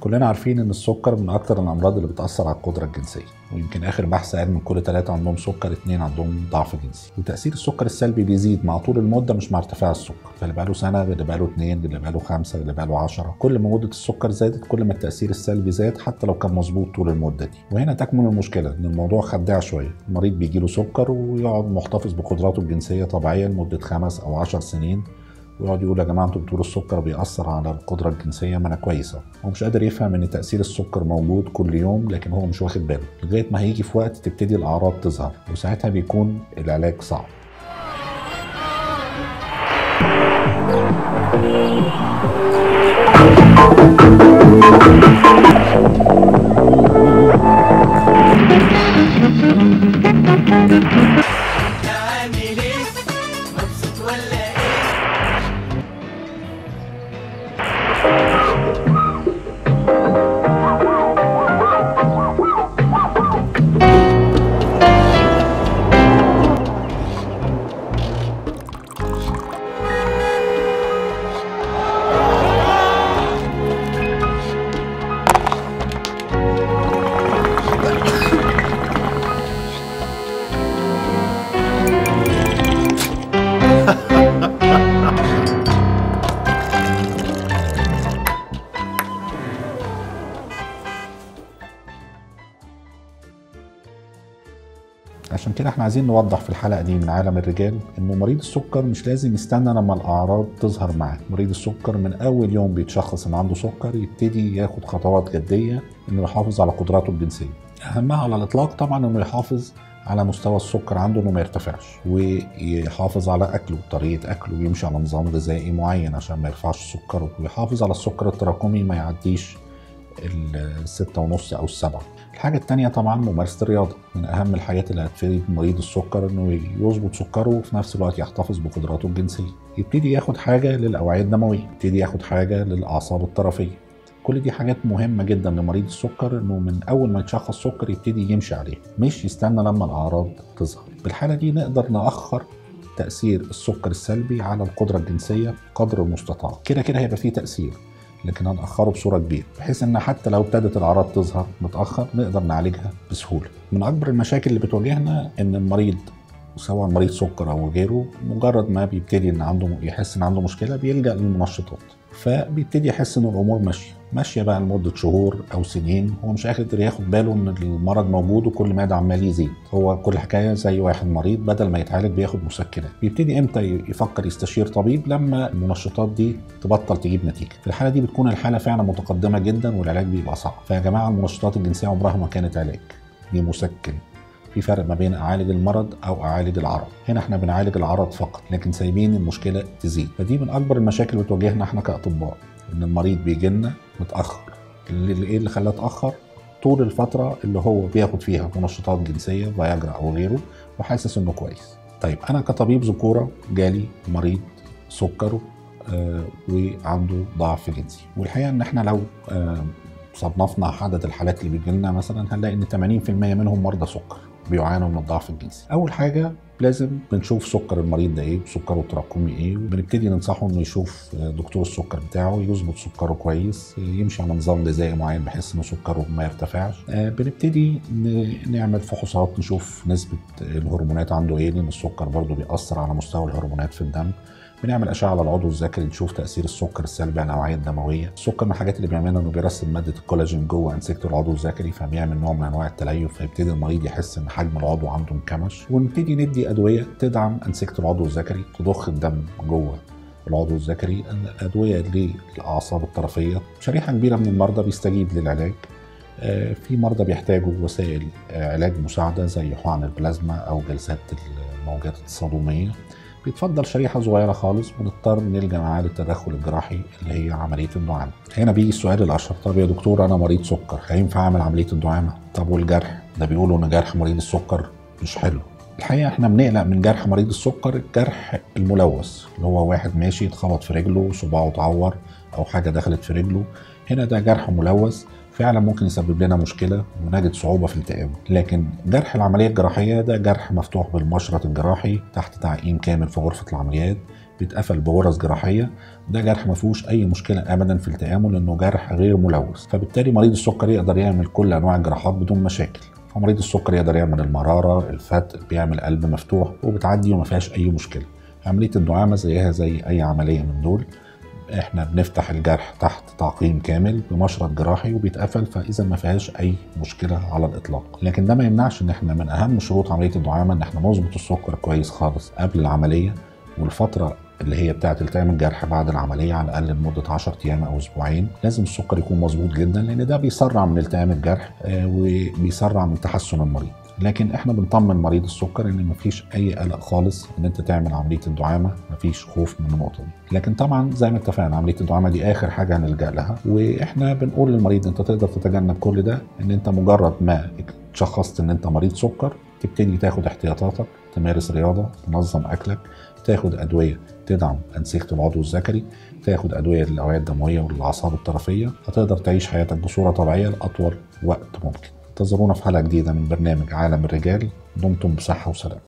كلنا عارفين ان السكر من اكتر الامراض اللي بتاثر على القدره الجنسيه ويمكن اخر بحث قال من كل ثلاثه عندهم سكر اثنين عندهم ضعف جنسي وتاثير السكر السلبي بيزيد مع طول المده مش مع ارتفاع السكر فاللي بقاله سنه اللي بقاله اثنين اللي بقاله خمسه اللي بقاله 10 كل ما مده السكر زادت كل ما التاثير السلبي زاد حتى لو كان مظبوط طول المده دي وهنا تكمن المشكله ان الموضوع خداع شويه المريض بيجي له سكر ويقعد محتفظ بقدراته الجنسيه طبيعيه لمده خمس او 10 سنين ويقعد يقول يا جماعه انتوا بتقولوا السكر بيأثر على القدره الجنسيه ما انا كويسه هو مش قادر يفهم ان تأثير السكر موجود كل يوم لكن هو مش واخد باله لغايه ما هيجي في وقت تبتدي الاعراض تظهر وساعتها بيكون العلاج صعب عامل ايه مبسوط ولا ايه عشان كده احنا عايزين نوضح في الحلقه دي من عالم الرجال انه مريض السكر مش لازم يستنى لما الاعراض تظهر معاه مريض السكر من اول يوم بيتشخص ان عنده سكر يبتدي ياخد خطوات جديه انه يحافظ على قدراته الجنسيه اهمها على الاطلاق طبعا انه يحافظ على مستوى السكر عنده انه ما يرتفعش ويحافظ طريقه اكله طريقه اكله ويمشي على نظام غذائي معين عشان ما يرفعش سكره ويحافظ على السكر التراكمي ما يعديش الستة ونص أو السبعة الحاجة التانية طبعا ممارسة الرياضة من أهم الحاجات اللي هتفيد مريض السكر إنه يظبط سكره وفي نفس الوقت يحتفظ بقدراته الجنسية يبتدي ياخد حاجة للأوعية الدموية يبتدي ياخد حاجة للأعصاب الطرفية كل دي حاجات مهمة جدا لمريض السكر إنه من أول ما يتشخص سكر يبتدي يمشي عليه مش يستنى لما الأعراض تظهر بالحالة دي نقدر نأخر تأثير السكر السلبي على القدرة الجنسية قدر المستطاع كده كده هيبقى فيه تأثير لكن هنأخره بصورة كبيرة بحيث ان حتى لو ابتدت الاعراض تظهر متأخر نقدر نعالجها بسهولة من اكبر المشاكل اللي بتواجهنا ان المريض سواء مريض سكر او غيره مجرد ما بيبتدي ان عنده يحس ان عنده مشكله بيلجا للمنشطات فبيبتدي يحس ان الامور ماشيه ماشيه بقى لمده شهور او سنين هو مش قادر ياخد باله ان المرض موجود وكل ما ده عمال يزيد هو كل حكايه زي واحد مريض بدل ما يتعالج بياخد مسكنات بيبتدي امتى يفكر يستشير طبيب لما المنشطات دي تبطل تجيب نتيجه في الحاله دي بتكون الحاله فعلا متقدمه جدا والعلاج بيبقى صعب فيا جماعه المنشطات الجنسيه عمرها ما كانت علاج دي مسكن في فرق ما بين اعالج المرض او اعالج العرض هنا احنا بنعالج العرض فقط لكن سايبين المشكله تزيد فدي من اكبر المشاكل اللي بتواجهنا احنا كاطباء ان المريض بيجي لنا متاخر اللي ايه اللي خلاه اتاخر طول الفتره اللي هو بياخد فيها منشطات جنسيه فياجرا او غيره وحاسس انه كويس طيب انا كطبيب ذكوره جالي مريض سكره آه وعنده ضعف جنسي والحقيقه ان احنا لو آه صنفنا عدد الحالات اللي بيجي لنا مثلا هنلاقي ان 80% منهم مرضى سكر بيعانوا من الضعف الجنسي اول حاجه لازم بنشوف سكر المريض ده ايه سكره التراكمي ايه وبنبتدي ننصحه انه يشوف دكتور السكر بتاعه يظبط سكره كويس يمشي على نظام غذائي معين بحيث ان سكره ما يرتفعش بنبتدي نعمل فحوصات نشوف نسبه الهرمونات عنده ايه لان السكر برضه بيأثر على مستوى الهرمونات في الدم بنعمل اشعه على العضو الذكري نشوف تاثير السكر السلبي على الاوعيه الدمويه السكر من الحاجات اللي بيعملها انه بيرسب ماده الكولاجين جوه انسجه العضو الذكري فبيعمل نوع من انواع التليف فيبتدي المريض يحس ان حجم العضو عنده انكمش ونبتدي ندي ادويه تدعم انسجه العضو الذكري تضخ الدم جوه العضو الذكري ادويه للاعصاب الطرفيه شريحه كبيره من المرضى بيستجيب للعلاج في مرضى بيحتاجوا وسائل علاج مساعده زي حقن البلازما او جلسات الموجات التصادميه بيتفضل شريحة صغيرة خالص بنضطر نلجأ معاه للتدخل الجراحي اللي هي عملية الدعامة. هنا بيجي السؤال الأشهر طب يا دكتور أنا مريض سكر هينفع أعمل عملية الدعامة؟ طب والجرح؟ ده بيقولوا إن جرح مريض السكر مش حلو. الحقيقة احنا بنقلق من جرح مريض السكر الجرح الملوث اللي هو واحد ماشي اتخبط في رجله صباعه اتعور أو حاجة دخلت في رجله هنا ده جرح ملوث فعلا ممكن يسبب لنا مشكله ونجد صعوبه في التئامه لكن جرح العمليه الجراحيه ده جرح مفتوح بالمشرط الجراحي تحت تعقيم كامل في غرفه العمليات بيتقفل بغرز جراحيه ده جرح ما فيهوش اي مشكله ابدا في التئامه لانه جرح غير ملوث فبالتالي مريض السكر يقدر يعمل كل انواع الجراحات بدون مشاكل فمريض السكر يقدر يعمل المراره الفتق بيعمل قلب مفتوح وبتعدي وما فيهاش اي مشكله عمليه الدعامه زيها زي اي عمليه من دول احنا بنفتح الجرح تحت تعقيم كامل بمشرط جراحي وبيتقفل فاذا ما فيهاش اي مشكله على الاطلاق لكن ده ما يمنعش ان احنا من اهم شروط عمليه الدعامه ان احنا نظبط السكر كويس خالص قبل العمليه والفتره اللي هي بتاعه التئام الجرح بعد العمليه على الاقل لمده 10 ايام او اسبوعين لازم السكر يكون مظبوط جدا لان ده بيسرع من التئام الجرح آه، وبيسرع من تحسن المريض لكن احنا بنطمن مريض السكر ان مفيش اي قلق خالص ان انت تعمل عمليه الدعامه مفيش خوف من النقطه دي لكن طبعا زي ما اتفقنا عمليه الدعامه دي اخر حاجه هنلجا لها واحنا بنقول للمريض انت تقدر تتجنب كل ده ان انت مجرد ما تشخصت ان انت مريض سكر تبتدي تاخد احتياطاتك تمارس رياضه تنظم اكلك تاخد ادويه تدعم انسجه العضو الذكري تاخد ادويه للاوعيه الدمويه وللاعصاب الطرفيه هتقدر تعيش حياتك بصوره طبيعيه لاطول وقت ممكن انتظرونا في حلقه جديده من برنامج عالم الرجال دمتم بصحه وسلام